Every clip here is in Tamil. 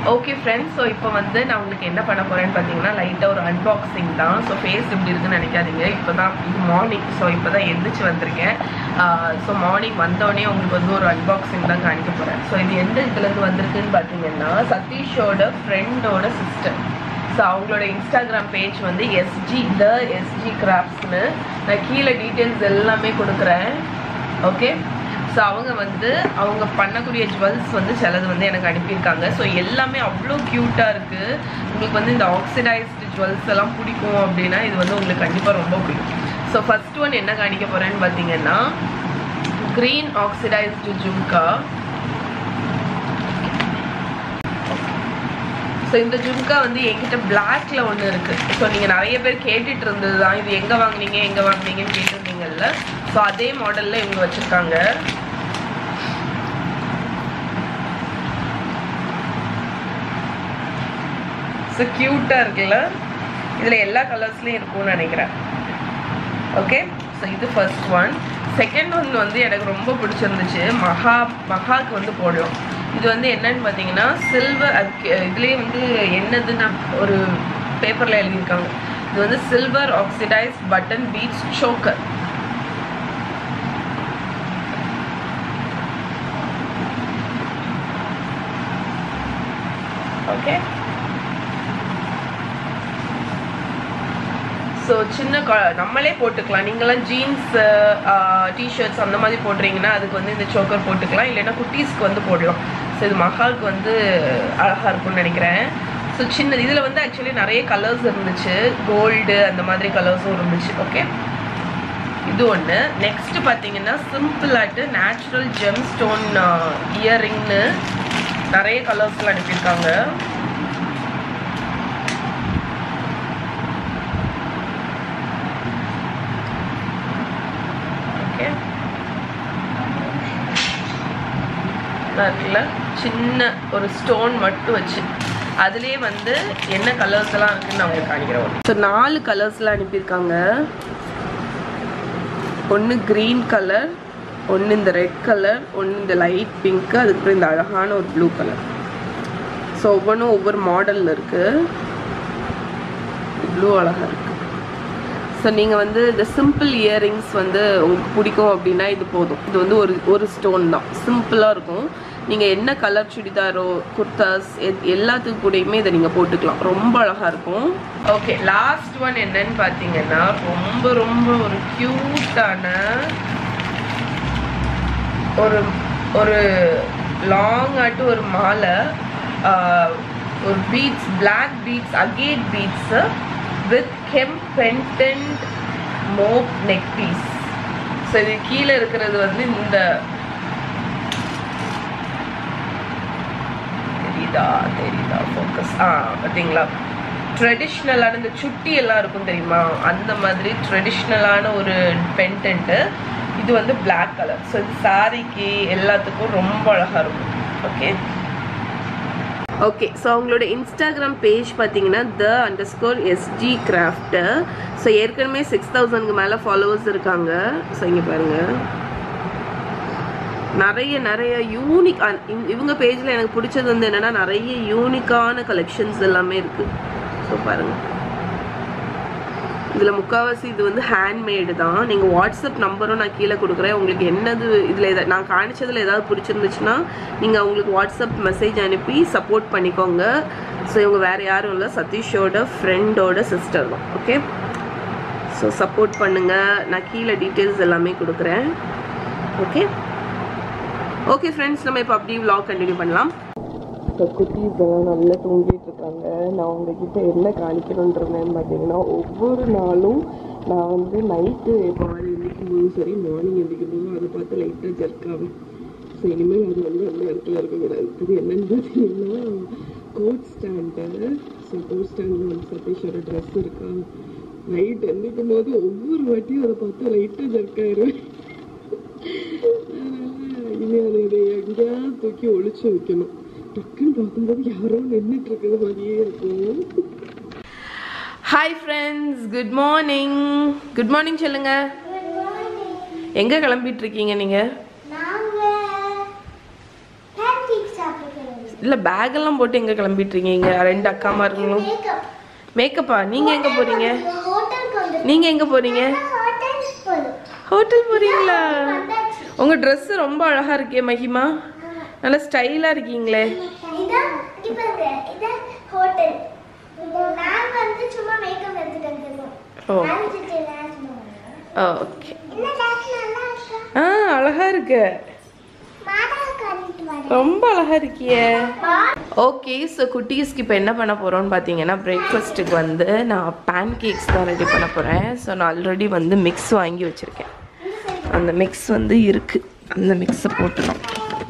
ஓகே ஃப்ரெண்ட்ஸ் ஸோ இப்போ வந்து நான் உங்களுக்கு என்ன பண்ண போறேன்னு பார்த்தீங்கன்னா லைட்டாக ஒரு அன்பாக்சிங் தான் ஸோ ஃபேஸ் இப்படி இருக்குன்னு நினைக்காதீங்க இப்போ தான் இது மார்னிங் ஸோ இப்போ தான் எந்திரிச்சு வந்திருக்கேன் ஸோ மார்னிங் வந்தோடனே உங்களுக்கு வந்து ஒரு அன்பாக்சிங் தான் காணிக்க போகிறேன் ஸோ இது எந்த இதுலேருந்து வந்திருக்குன்னு பார்த்தீங்கன்னா சதீஷோட ஃப்ரெண்டோட சிஸ்டர் ஸோ அவங்களோட இன்ஸ்டாகிராம் பேஜ் வந்து எஸ்ஜி த எஸ்ஜி கிராஃப்ட்ஸ்னு நான் கீழே டீட்டெயில்ஸ் எல்லாமே கொடுக்குறேன் ஓகே ஸோ அவங்க வந்து அவங்க பண்ணக்கூடிய ஜுவல்ஸ் வந்து சிலது வந்து எனக்கு அனுப்பியிருக்காங்க ஸோ எல்லாமே அவ்வளோ க்யூட்டாக இருக்குது உங்களுக்கு வந்து இந்த ஆக்சிடைஸ்டு ஜுவல்ஸ் எல்லாம் பிடிக்கும் அப்படின்னா இது வந்து உங்களுக்கு கண்டிப்பாக ரொம்ப பிடிக்கும் ஸோ ஃபர்ஸ்ட் ஒன் என்ன காணிக்க போகிறேன்னு பார்த்தீங்கன்னா க்ரீன் ஆக்சிடைஸ்டு ஜும்கா ஸோ இந்த ஜும்கா வந்து என்கிட்ட பிளாக்ல ஒன்று இருக்கு ஸோ நீங்கள் நிறைய பேர் கேட்டுட்டு இருந்தது தான் இது எங்கே வாங்குனீங்க எங்கே வாங்குனீங்கன்னு கேட்டிருந்தீங்கல்ல ஸோ அதே மாடலில் இவங்க வச்சுருக்காங்க ஸோ க்யூட்டாக இருக்குல்ல இதில் எல்லா கலர்ஸ்லேயும் இருக்கும்னு நினைக்கிறேன் ஓகே ஸோ இது ஃபர்ஸ்ட் ஒன் செகண்ட் ஒன் வந்து எனக்கு ரொம்ப பிடிச்சிருந்துச்சு மகா மகாக்கு வந்து போடலாம் இது வந்து என்னன்னு பார்த்தீங்கன்னா சில்வர் அதுக்கு இதுலேயே வந்து என்னதுன்னு ஒரு பேப்பரில் எழுதியிருக்காங்க இது வந்து silver oxidise button beads choker okay so சின்ன க நம்மளே போட்டுக்கலாம் நீங்களாம் ஜீன்ஸ் டிஷர்ட்ஸ் அந்த மாதிரி போடுறீங்கன்னா அதுக்கு வந்து இந்த சோக்கர் போட்டுக்கலாம் இல்லைன்னா குட்டீஸ்க்கு வந்து போடலாம் ஸோ இது மகாலுக்கு வந்து அழகாக இருக்கும்னு நினைக்கிறேன் ஸோ சின்ன இதில் வந்து ஆக்சுவலி நிறைய கலர்ஸ் இருந்துச்சு கோல்டு அந்த மாதிரி கலர்ஸும் இருந்துச்சு ஓகே இது ஒன்று நெக்ஸ்ட் பார்த்தீங்கன்னா சிம்பிளாட்டு நேச்சுரல் ஜெம் ஸ்டோன் இயரிங்னு நிறைய கலர்ஸ்லாம் அனுப்பியிருக்காங்க ஓகே இருக்குல்ல சின்ன ஒரு ஸ்டோன் மட்டும் வச்சு அதுலேயே வந்து என்ன கலர்ஸ் எல்லாம் இருக்குன்னு நான் உங்களுக்கு காணிக்கிறேன் ஸோ நாலு கலர்ஸ்லாம் அனுப்பியிருக்காங்க ஒன்று க்ரீன் கலர் ஒன்று இந்த ரெட் கலர் ஒன்று இந்த லைட் பிங்க்கு அதுக்கப்புறம் இந்த அழகான ஒரு ப்ளூ கலர் ஸோ ஒவ்வொன்றும் ஒவ்வொரு மாடலில் இருக்குது ப்ளூ அழகாக இருக்குது ஸோ நீங்கள் வந்து இந்த சிம்பிள் இயரிங்ஸ் வந்து உங்களுக்கு பிடிக்கும் அப்படின்னா இது போதும் இது வந்து ஒரு ஒரு ஸ்டோன் தான் சிம்பிளாக இருக்கும் நீங்கள் என்ன கலர் சுடிதாரோ குர்தாஸ் எல்லாத்துக்கு கூடயுமே இதை நீங்கள் போட்டுக்கலாம் ரொம்ப அழகாக இருக்கும் ஓகே லாஸ்ட் ஒன் என்னன்னு பார்த்தீங்கன்னா ரொம்ப ரொம்ப ஒரு க்யூட்டான ஒரு ஒரு லாங் ஆட்டு ஒரு மாலை ஒரு beads black beads agate beads with hem pendant mop neck piece so இது கீழே இருக்கிறது வந்து இந்த தெரியுதா தெரியுதா ஃபோக்கஸ் ஆ பார்த்தீங்களா ட்ரெடிஷ்னலான இந்த சுட்டி எல்லாம் இருக்கும் தெரியுமா அந்த மாதிரி ட்ரெடிஷ்னலான ஒரு பென்டென்ட்டு இது வந்து பிளாக் கலர் ஸோ இது சாரிக்கு எல்லாத்துக்கும் ரொம்ப அழகாக இருக்கும் ஓகே ஓகே ஸோ அவங்களோட இன்ஸ்டாகிராம் பேஜ் பார்த்தீங்கன்னா the underscore SG craft so ஏற்கனவே சிக்ஸ் தௌசண்ட்க்கு மேலே ஃபாலோவர்ஸ் இருக்காங்க ஸோ இங்கே பாருங்கள் நிறைய நிறைய யூனிக் இவங்க பேஜில் எனக்கு பிடிச்சது வந்து என்னென்னா நிறைய யூனிக்கான கலெக்ஷன்ஸ் எல்லாமே இருக்குது ஸோ பாருங்கள் இதில் முக்கால்வாசி இது வந்து ஹேண்ட்மேடு தான் நீங்கள் வாட்ஸ்அப் நம்பரும் நான் கீழே கொடுக்குறேன் உங்களுக்கு என்னது இதில் எதாவது நான் காணிச்சதில் ஏதாவது பிடிச்சிருந்துச்சுன்னா நீங்கள் அவங்களுக்கு வாட்ஸ்அப் மெசேஜ் அனுப்பி சப்போர்ட் பண்ணிக்கோங்க ஸோ இவங்க வேறு யாரும் இல்லை சதீஷோட ஃப்ரெண்டோட சிஸ்டர் தான் ஓகே ஸோ சப்போர்ட் பண்ணுங்கள் நான் கீழே டீட்டெயில்ஸ் எல்லாமே கொடுக்குறேன் ஓகே ஓகே ஃப்ரெண்ட்ஸ் நம்ம இப்போ அப்படியே விலாக் கண்டினியூ பண்ணலாம் இப்போ குட்டீஸ் எல்லாம் நல்லா தூங்கிட்டு இருக்காங்க நான் உங்ககிட்ட என்ன காணிக்கணுன்றேன்னு பார்த்தீங்கன்னா ஒவ்வொரு நாளும் நான் வந்து நைட்டு எப்போ எந்திரிக்கும் போதும் சரி மார்னிங் எந்திரிக்கும் போதும் அதை பார்த்து லைட்டாக ஜர்க் ஆகும் ஸோ இனிமேல் அது வந்து அந்த இடத்துல இருக்கக்கூடாது இது என்னன்னு பார்த்தீங்கன்னா கோட் ஸ்டாண்டு ஸோ கோட் ஸ்டாண்டில் வந்து சதீஷோட ட்ரெஸ் இருக்கா நைட் எந்திரிக்கும் போது ஒவ்வொரு வாட்டியும் அதை பார்த்து லைட்டாக ஜர்க் ஆயிடுவேன் இனி அதை இதை எங்கேயாவது தூக்கி ஒளிச்சு வைக்கணும் டக்குன்னு பார்க்கும்போது யாரோ நின்றுட்டு இருக்கிறது மாதிரியே இருக்கும் hi friends good morning good morning சொல்லுங்க எங்க கிளம்பிட்டு இருக்கீங்க நீங்க நாங்க pancakes சாப்பிடுறோம் இல்லை பேக்கெல்லாம் போட்டு எங்கே கிளம்பிட்டுருங்க இங்கே ரெண்டு அக்காமா இருக்கணும் மேக்கப் மேக்கப்பா நீங்கள் எங்கே போகிறீங்க ஹோட்டலுக்கு வந்து நீங்கள் எங்கே போகிறீங்க ஹோட்டல் போதும் ஹோட்டல் போகிறீங்களா வந்தாச்சு உங்கள் ட்ரெஸ் ரொம்ப அழகாக இருக்கே மகிமா நல்லா ஸ்டைலாக இருக்கீங்களே இதான் இங்க பாருங்க இதான் ஹோட்டல் நான் வந்து சும்மா மேக்கப் எடுத்துட்டு வந்துருவோம் ஓ நான் சுத்தி டான்ஸ் பண்ணுவேன் ஓகே என்ன டான்ஸ் நல்லா இருக்கா ஆ அழகாக இருக்கு மாடா காட்டிட்டு வரேன் ரொம்ப அழகாக இருக்கியே ஓகே ஸோ குட்டீஸ்க்கு இப்போ என்ன பண்ண போகிறோம்னு பார்த்தீங்கன்னா பிரேக்ஃபாஸ்ட்டுக்கு வந்து நான் பேன் கேக்ஸ் தான் ரெடி பண்ண போகிறேன் ஸோ நான் ஆல்ரெடி வந்து மிக்ஸ் வாங்கி வச்சுருக்கேன் அந்த மிக்ஸ் வந்து இருக்குது அந்த மிக்ஸை போட்டுடும்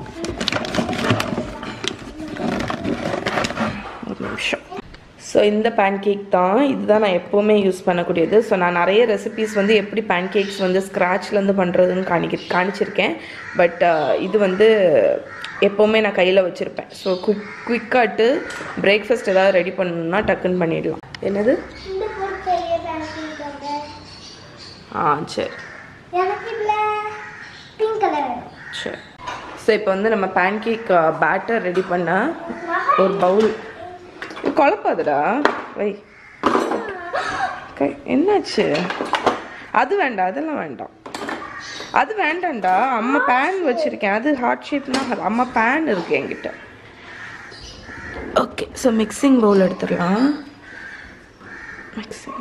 ஒரு நிமிஷம் ஸோ இந்த பேன் கேக் தான் இதுதான் நான் எப்போவுமே யூஸ் பண்ணக்கூடியது ஸோ நான் நிறைய ரெசிபீஸ் வந்து எப்படி பேன் கேக்ஸ் வந்து ஸ்க்ராட்ச்லேருந்து பண்ணுறதுன்னு காணிக்க காணிச்சிருக்கேன் பட் இது வந்து எப்போவுமே நான் கையில் வச்சுருப்பேன் ஸோ குயிக் குயிக்காட்டு பிரேக்ஃபாஸ்ட் ஏதாவது ரெடி பண்ணணும்னா டக்குன்னு பண்ணிடலாம் என்னது இந்த பொருள் பெரிய பேன்கேக் ஆ சரி எனக்கு இதுல பிங்க் கலர் வேணும் சரி ஸோ இப்போ வந்து நம்ம பேன் கேக் பேட்டர் ரெடி பண்ண ஒரு பவுல் குழப்பாதுடா வை கை என்னாச்சு அது வேண்டாம் அதெல்லாம் வேண்டாம் அது வேண்டாம்டா அம்மா பேன் வச்சுருக்கேன் அது ஹார்ட் ஷேப்னா அம்மா பேன் இருக்கு என்கிட்ட ஓகே ஸோ மிக்சிங் பவுல் எடுத்துடலாம் மிக்சிங்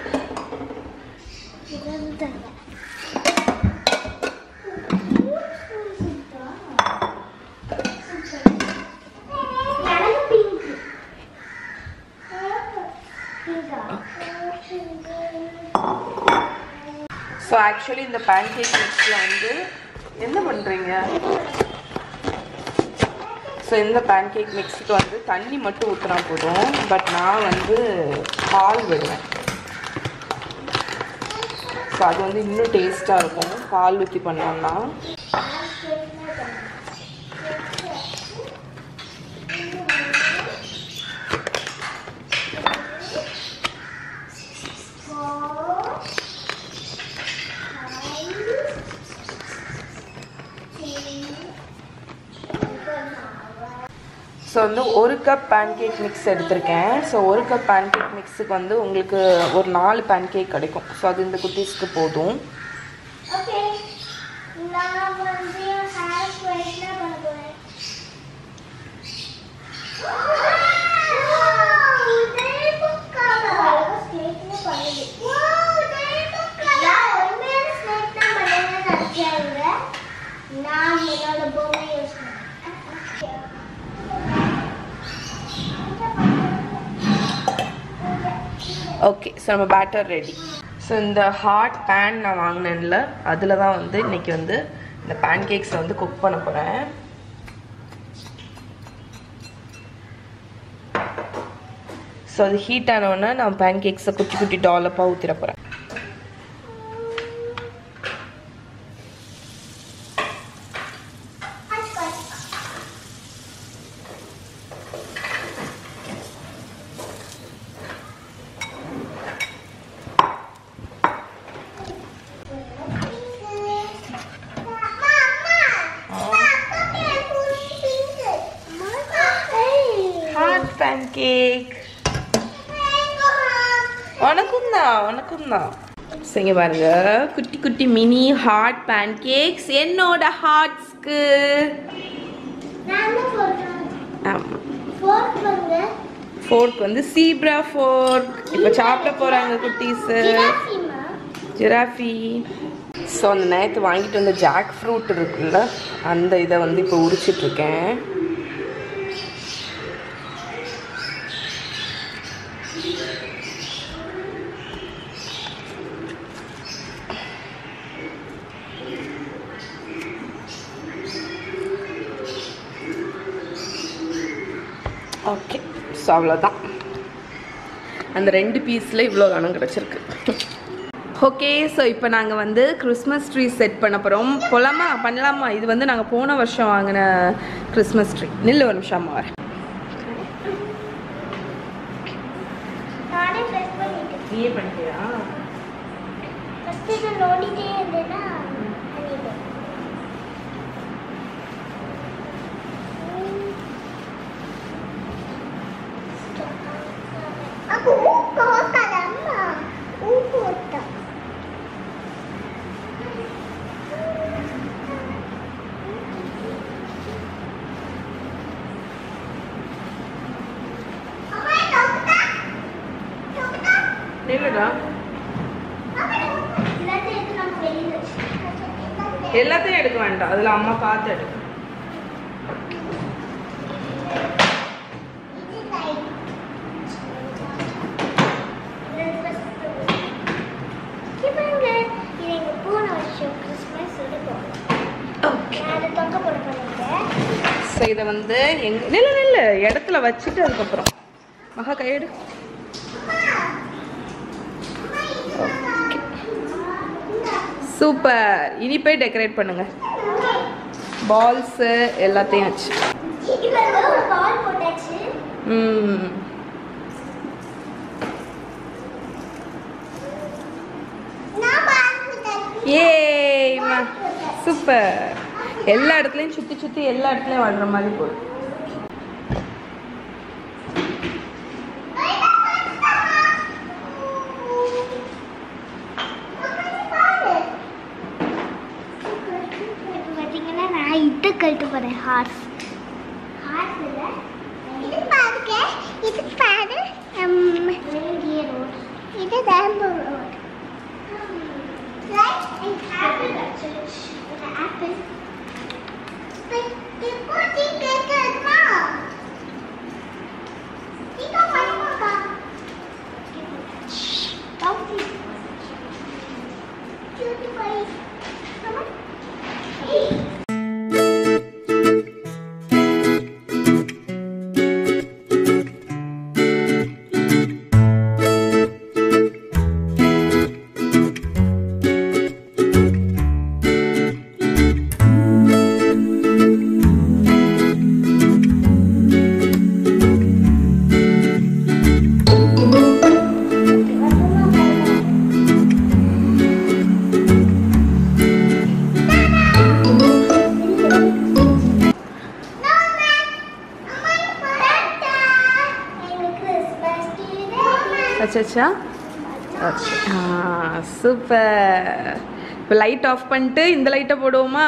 எனக்கு பிங்க் பிங்கா ஸோ ஆக்சுவலி இந்த பேன் கேக் மிக்ஸில் வந்து என்ன பண்ணுறீங்க ஸோ இந்த பேன் கேக் மிக்ஸுக்கு வந்து தண்ணி மட்டும் ஊற்றினா போதும் பட் நான் வந்து பால் விடுவேன் ஸோ அது வந்து இன்னும் டேஸ்ட்டாக இருக்கும் பால் ஊற்றி பண்ணோம்னா ஸோ வந்து ஒரு கப் பேன்கேக் மிக்ஸ் எடுத்திருக்கேன் ஸோ ஒரு கப் பேன்கேக் மிக்ஸுக்கு வந்து உங்களுக்கு ஒரு நாலு பேன்கேக் கிடைக்கும் ஸோ அது இந்த குட்டீஸ்க்கு போதும் ஓகே நான் வந்து ஹேர் ஸ்ட்ரைட்னர் பண்ண போறேன் நான் என்னோட பொம்மை யூஸ் ஓகே ஸோ நம்ம பேட்டர் ரெடி ஸோ இந்த ஹாட் பேன் நான் வாங்கினேன்ல அதில் தான் வந்து இன்னைக்கு வந்து இந்த பேன் கேக்ஸை வந்து குக் பண்ண போகிறேன் ஸோ அது ஹீட் ஆனவுடனே நான் பேன் கேக்ஸை குட்டி குட்டி டாலப்பாக ஊற்றிட போகிறேன் ஹாட் பேன் கேக் உனக்கும் தான் உனக்கும் தான் சரிங்க பாருங்க குட்டி குட்டி மினி ஹாட் பேன் கேக்ஸ் என்னோட ஹார்ட்ஸ்க்கு ஆமாம் ஃபோர்க் வந்து சீப்ரா ஃபோர்க் இப்போ சாப்பிட போகிறாங்க குட்டீஸு ஜிராஃபி ஸோ அந்த நேரத்து வாங்கிட்டு வந்த ஜாக் ஃப்ரூட் இருக்குல்ல அந்த இதை வந்து இப்போ உரிச்சிட்ருக்கேன் ஓகே ஸோ அவ்வளோதான் அந்த ரெண்டு பீஸில் இவ்வளோ கணம் கிடச்சிருக்கு ஓகே ஸோ இப்போ நாங்கள் வந்து கிறிஸ்மஸ் ட்ரீ செட் பண்ண போகிறோம் போலாமா பண்ணலாமா இது வந்து நாங்கள் போன வருஷம் வாங்கின கிறிஸ்மஸ் ட்ரீ நில்லு ஒரு நிமிஷம் அம்மா வரேன் நானே ப்ரெஸ் பண்ணிட்டேன் நீயே பண்ணிட்டியா ஃபஸ்ட்டு இதை நோண்டிட்டே இருந்தேன்னா பண்ணிட்டேன் Aku uko kadama. Uko ta. Amma dokta. Dokta. நில்லுடா எல்லாத்தையும் எடுத்து நம்ம வெளியில வச்சுக்கலாம். எல்லாத்தையும் எடுக்க வேண்டாம் அதில் அம்மா பார்த்து எடுக்க இது லைட். இது first. இங்க பாருங்க. இது எங்க போன வருஷம் கிறிஸ்மஸ் இருக்கும் ஓகே நான் அதை தொங்க போட போறேன் ஸோ இதை வந்து எங்க நில்லு நில்லு இடத்துல வச்சுட்டு அதுக்கப்புறம் மகா கையெடு சூப்பர் இனி போய் டெக்கரேட் பண்ணுங்க பால்ஸு எல்லாத்தையும் வச்சு இவங்க ஒரு பால் போட்டாச்சு ம் நான் பால் போட்டாச்சு ஏய் சூப்பர் எல்லா இடத்துலையும் சுற்றி சுற்றி எல்லா இடத்துலையும் வாழ்கிற மாதிரி போகுது பார்த்தீங்கன்னா நான் இட்டு கழட்டு போகிறேன் ஹார்ஸ் ஹார்ஸ் இல்லை இது பாருங்க இது பாரு ரோட் இது ரேம்போ ரோட் ஆப்பிள் ஆப்பிள் இப்போ நீ கேட்கணுமா நீங்க பண்ணுவாங்க Cute boy. Come on. Hey. வச்சாச்சா ஆ சூப்பர் இப்போ லைட் ஆஃப் பண்ணிட்டு இந்த லைட்டை போடுவோமா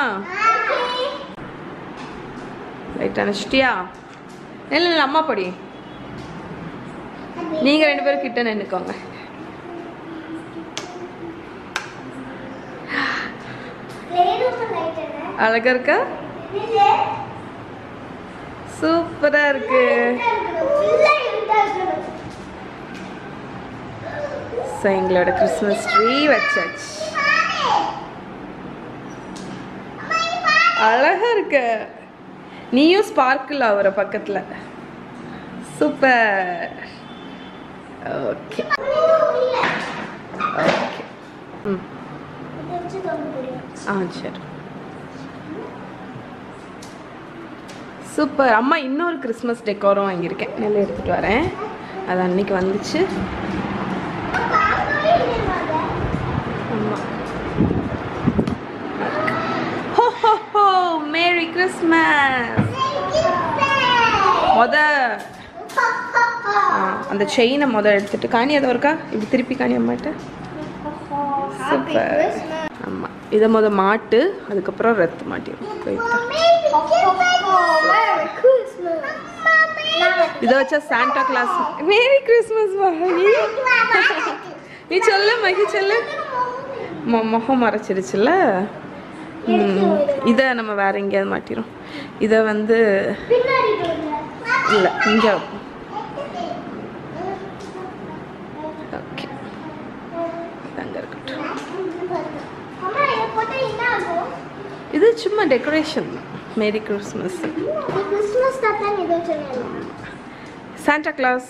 லைட் அணைச்சிட்டியா இல்லை இல்லை அம்மா படி நீங்கள் ரெண்டு பேரும் கிட்ட நின்றுக்கோங்க அழகா இருக்கா சூப்பரா இருக்கு ஸோ எங்களோட கிறிஸ்மஸ் ட்ரீ வச்சாச்சு அழகா இருக்கு நீயும் ஸ்பார்க்கிள் ஆகுற பக்கத்துல சூப்பர் ஓகே ஓகே ம் ஆ சரி சூப்பர் அம்மா இன்னொரு கிறிஸ்மஸ் டெக்கோரும் வாங்கியிருக்கேன் நெல் எடுத்துகிட்டு வரேன் அது அன்னைக்கு வந்துச்சு ஆமாம் ஹோ ஹோ ஹோ மேரி கிறிஸ்மஸ் மொத ஆ, அந்த செயினை மொத எடுத்துட்டு காணி அதை இருக்கா இப்படி திருப்பி காணி அம்மாட்ட சூப்பர் ஆமாம் இதை மொத மாட்டு அதுக்கப்புறம் ரத்து மாட்டிடும் போயிட்டா இதை வச்சா Santa Claus merry Christmas Magi நீ சொல்ல மகி சொல்லு மொ- முகம் மறைச்சிருச்சுல்ல ம், இதை நம்ம வேற எங்கேயாவது மாட்டிரும் இதை வந்து இல்லை இங்கே ஓகே அங்கே இருக்கட்டும் இது சும்மா டெக்கரேஷன் மேரி கிறிஸ்மஸ் கிறிஸ்மஸ் தாத்தான் ஏதோ சொன்னாங்க Santa Claus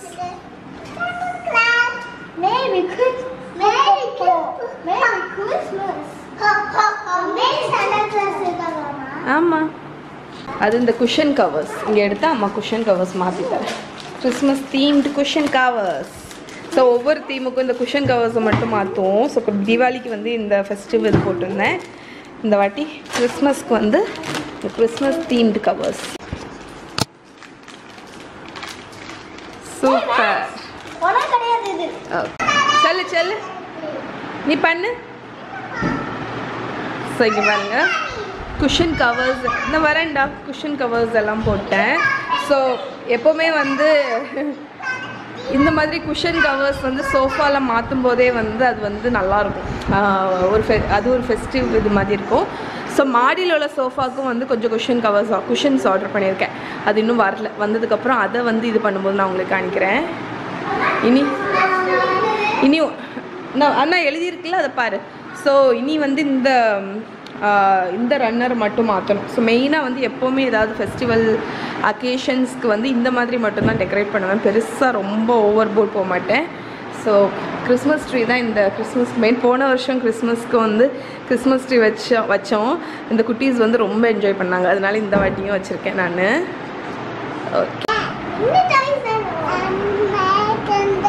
Merry Christmas. Merry Christmas. Merry Christmas. Merry Santa Claus இருக்காங்கம்மா. ஆமாம் அது இந்த குஷன் கவர்ஸ் இங்கே எடுத்தா அம்மா குஷன் கவர்ஸ் மாற்றி தரேன் Christmas themed cushion covers so ஒவ்வொரு தீமுக்கும் இந்த குஷன் கவர்ஸை மட்டும் மாற்றுவோம் ஸோ இப்போ தீபாவளிக்கு வந்து இந்த ஃபெஸ்டிவல் போட்டிருந்தேன் இந்த வாட்டி கிறிஸ்மஸ்க்கு வந்து இந்த கிறிஸ்மஸ் தீம்டு கவர்ஸ் சூப்பர் உனக்கு கிடையாது சொல்லு சொல்லு நீ பண்ணு ஸோ இங்கே பாருங்க குஷன் கவர்ஸ் இந்த வரேன்டா குஷன் கவர்ஸ் எல்லாம் போட்டேன் ஸோ எப்போவுமே வந்து இந்த மாதிரி குஷன் கவர்ஸ் வந்து சோஃபாவில் மாற்றும் போதே வந்து அது வந்து நல்லாயிருக்கும் ஒரு ஃபெ அது ஒரு ஃபெஸ்டிவ் இது மாதிரி இருக்கும் ஸோ மாடியில் உள்ள சோஃபாவுக்கும் வந்து கொஞ்சம் குஷன் கவர்ஸ் குஷன்ஸ் ஆர்டர் பண்ணியிருக்கேன் அது இன்னும் வரல வந்ததுக்கப்புறம் அதை வந்து இது பண்ணும்போது நான் உங்களுக்கு காணிக்கிறேன் இனி இனி நான் அண்ணா எழுதியிருக்குல்ல அதை பாரு ஸோ இனி வந்து இந்த ஆ, இந்த ரன்னர் மட்டும் மாற்றணும் ஸோ மெயினாக வந்து எப்போவுமே ஏதாவது ஃபெஸ்டிவல் அக்கேஷன்ஸ்க்கு வந்து இந்த மாதிரி மட்டும்தான் டெக்கரேட் பண்ணுவேன் பெருசாக ரொம்ப ஓவர் போர்ட் போக மாட்டேன் ஸோ கிறிஸ்மஸ் ட்ரீ தான் இந்த கிறிஸ்மஸ் மெயின் போன வருஷம் கிறிஸ்மஸ்க்கு வந்து கிறிஸ்மஸ் ட்ரீ வச்சோம் வச்சோம் இந்த குட்டீஸ் வந்து ரொம்ப என்ஜாய் பண்ணாங்க அதனால இந்த வாட்டியும் வச்சுருக்கேன் நான் ஓகே இந்த டாய்ஸ் தான் மேக் அந்த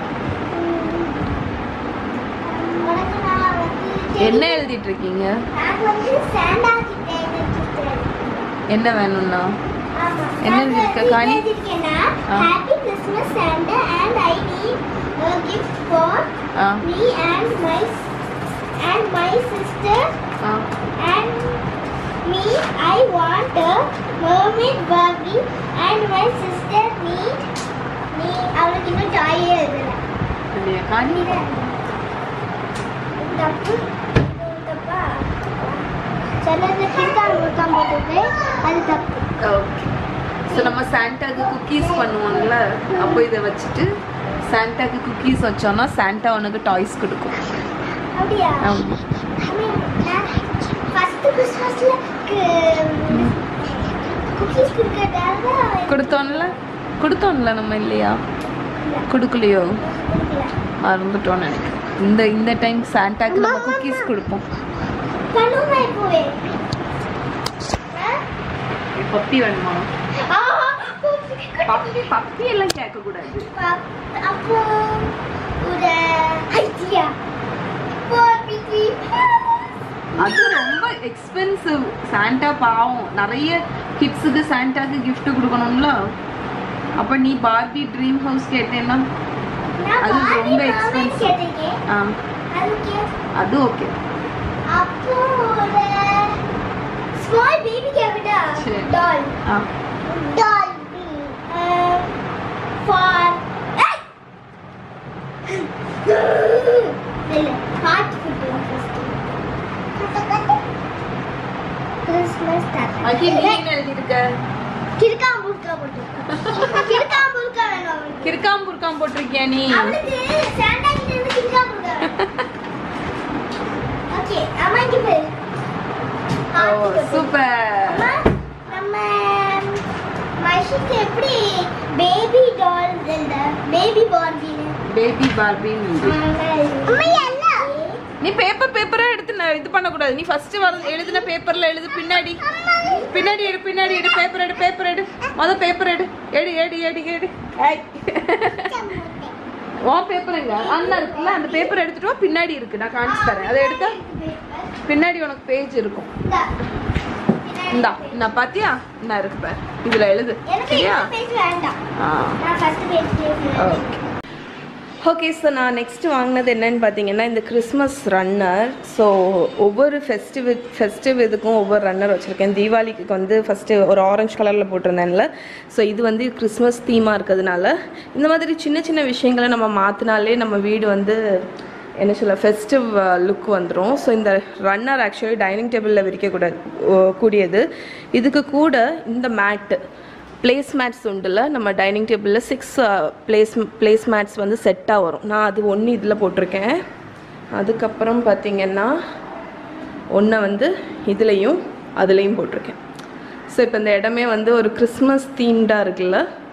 உனக்கு நான் வந்து என்ன எழுதிட்டு இருக்கீங்க நான் வந்து சாண்டா கிட்ட எழுதிருக்கேன் என்ன வேணும்னா ஆமா என்ன எழுதிருக்க, காணி? எழுதிருக்கேன்னா ஆ. Happy Christmas Santa and I need a gift for uh me and my and my sister uh and me I want a mermaid Barbie and my sister need நீ அவளுக்கு இன்னும் டாயே எழுதல இல்லையா காணி தப்பு தப்பா சிலது கிட்டார் முழுக்காம போட்டுருக்கு அது தப்பு ஓகே ஸோ நம்ம சாண்டாக்கு குக்கீஸ் பண்ணுவோம்ல அப்போ இதை வச்சுட்டு சாண்டாக்கு குக்கீஸ் வச்சோம்னா சாண்டா உனக்கு டாய்ஸ் கொடுக்கும் அப்படியா ஆமா. ஃபர்ஸ்ட் கிறிஸ்மஸ்ல குக்கீஸ் கொடுக்கறதால கொடுத்தோம்ல கொடுத்தோம்ல நம்ம இல்லையா கொடுக்கலையோ கொடுக்கல மறந்துட்டோம்னு நினைக்கிறேன் இந்த இந்த டைம் சாண்டாக்கு நம்ம அம்மா, குக்கீஸ் அம்மா. கொடுப்போம் பண்ணுமா இப்போவே பப்பி வேணுமா ஆ, பப்பி பப்பி எல்லாம் கேட்கக்கூடாது அப்போ ஒரு ஐடியா பாப்பி அது ரொம்ப எக்ஸ்பென்சிவ் சாண்டா பாவம் நிறைய கிட்ஸுக்கு சாண்டாக்கு gift கொடுக்கணும்ல அப்ப நீ பார்பி ட்ரீம் ஹவுஸ் கேட்டேன்னா நான் அது பாதி ரொம்ப mermaid expensive. கேட்டிருக்கேன். ஆ, அதுக்கு அது ஓகே அப்போ ஒரு ஸ்மால் பேபி கேக்குதா சரி. டால் ஆ டால் ஃபார் இல்ல ஹார்ட் ஃபுட் ஃபர்ஸ்ட் கிறிஸ்மஸ் அக்கி நீ தாத்தா என்ன எழுதியிருக்க கிறுக்காம்பூர்க்கா போட்டு கிறுக்காம்பூர்க்கா வேணும் அவளுக்கு கிறுக்காம் புர்காம் போட்டிருக்கியா நீ அவளுக்கு சாண்டா கிட்ட இருந்து கிறுக்காம்பூர்க்கா ஓகே அம்மா இங்க போய் ஓ சூப்பர் அம்மா நம்ம மஷிக்கு எப்படி பேபி டால் இந்த பேபி பார்பி பேபி பார்பின்னு அம்மா என்ன நீ பேப்பர் பேப்பரா எடுத்து ந- இது பண்ணக்கூடாது நீ ஃபர்ஸ்ட் வர எழுதின பேப்பர்ல எழுது பின்னாடி பின்னாடி எடு பின்னாடி எடு பேப்பர் எடு பேப்பர் எடு முத பேப்பர் எடு எடு எடு எடு எடு ஏய். உன் பேப்பர் எங்க அந்த இருக்குல்ல அந்த பேப்பர் எடுத்துட்டு வா பின்னாடி இருக்கு நான் காமிச்சு தரேன் அதை எடுத்தா பின்னாடி உனக்கு பேஜ் இருக்கும் இந்தா நான் பாத்தியா நான் இருக்கு பாரு இதுல எழுது எனக்கு சரியா இந்த பேஜ் வேண்டாம் ஆ நான் first page okay okay so நான் நெக்ஸ்ட் வாங்கினது என்னன்னு பார்த்தீங்கன்னா இந்த கிறிஸ்மஸ் ரன்னர் ஸோ ஒவ்வொரு ஃபெஸ்டிவ் ஃபெஸ்டிவ் இதுக்கும் ஒவ்வொரு ரன்னர் வச்சுருக்கேன் தீபாவளிக்கு வந்து ஃபஸ்ட்டு ஒரு ஆரஞ்சு கலரில் போட்டிருந்தேன்ல ஸோ இது வந்து கிறிஸ்மஸ் தீமாக இருக்கிறதுனால இந்த மாதிரி சின்ன சின்ன விஷயங்களை நம்ம மாற்றினாலே நம்ம வீடு வந்து என்ன சொல்ல ஃபெஸ்டிவ் லுக் வந்துடும் ஸோ இந்த ரன்னர் ஆக்சுவலி டைனிங் டேபிளில் விரிக்கக்கூடாது ஓ, கூடியது இதுக்கு கூட இந்த மேட்டு பிளேஸ் மேட்ஸ் உண்டுல நம்ம டைனிங் டேபிளில் சிக்ஸ் பிளேஸ் பிளேஸ் மேட்ஸ் வந்து செட்டாக வரும் நான் அது ஒன்று இதில் போட்டிருக்கேன் அதுக்கப்புறம் பார்த்தீங்கன்னா ஒன்றை வந்து இதுலேயும் அதுலேயும் போட்டிருக்கேன் ஸோ இப்போ இந்த இடமே வந்து ஒரு கிறிஸ்மஸ் தீம்டாக இருக்குல்ல